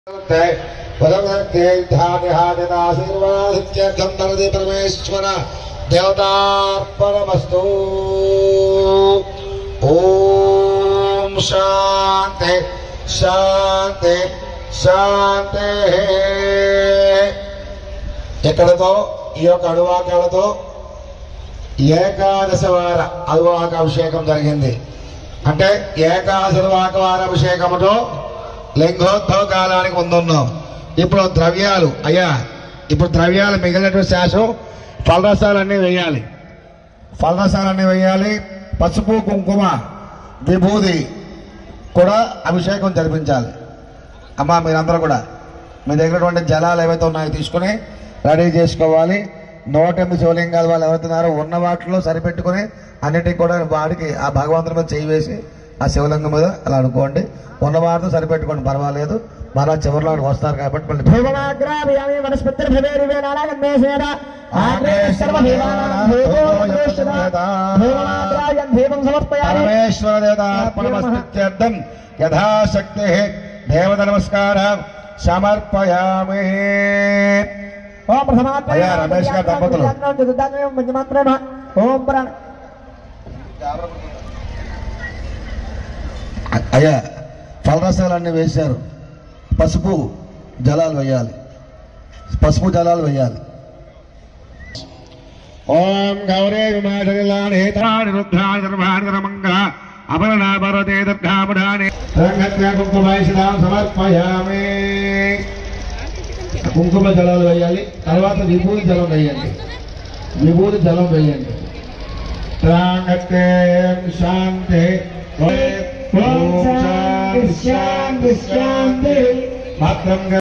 పదమేధాదిహాదినాశీర్వాదిత్యర్థం తరది పరమేశ్వర దేవతార్పణమస్తు ఓం శాంతి శాంతి శాంతి ఎక్కడతో ఈ యొక్క అడువాకాలతో ఏకాదశ వార అడువాక అభిషేకం జరిగింది అంటే ఏకాదశ వార అభిషేకముతో లింగోద్భవ కాలానికి ముందున్నాం ఇప్పుడు ద్రవ్యాలు అయ్యా ఇప్పుడు ద్రవ్యాలు మిగిలినటువంటి శాసం ఫలరసాలన్నీ వేయాలి ఫలరసాలన్నీ వేయాలి పసుపు కుంకుమ విభూది కూడా అభిషేకం జరిపించాలి అమ్మా మీరందరూ కూడా మీ దగ్గర ఉన్నటువంటి జలాలు ఏవైతే ఉన్నాయో తీసుకుని రెడీ చేసుకోవాలి నూట ఎనిమిది శివలింగాలు వాళ్ళు ఎవరుతున్నారో ఉన్న వాటిలో సరిపెట్టుకుని అన్నిటికీ కూడా వాడికి ఆ భగవంతుని మీద చేయి వేసి ఆ శివలింగం మీద అలా అనుకోండి ఉన్న వాటితో సరిపెట్టుకోండి పర్వాలేదు మళ్ళా చివరిలో వాడికి వస్తారు కాబట్టి మళ్ళీ భూమమాగ్రాభియామి వనస్పతిర్భవేరివే నారాయణేశేన ఆగ్రే సర్వదేవానాం భూమో యోషణ భూమమాగ్రాయం దీపం సమర్పయామి పరమేశ్వర దేవతార్పణమస్తిత్యర్థం యథాశక్తి దేవత నమస్కార సమర్పయామి ఓం ప్రథమాత్మ అయ్యా, రమేష్ గారు దంపతులు. చతుర్థాత్మయం పంచమాత్రేణ ఓం ప్రాణ అయ్యా ఫలరసాలన్నీ వేశారు పసుపు జలాలు వేయాలి పసుపు జలాలు వేయాలి ఓం గౌరే విమాషిలాని హేతాని రుద్రాని ధర్మాని ధర్మంగా అపర్ణ పర్వతే దుర్గాపుడాని రంగత్య కుంకుమైషిణాం సమర్పయామి కుంకుమ జలాలు వేయాలి తర్వాత విభూతి జలం వేయండి విభూతి జలం వేయండి త్రాంగత్తే శాంతి ఓం శాంతి శాంతి శాంతి మాత్రం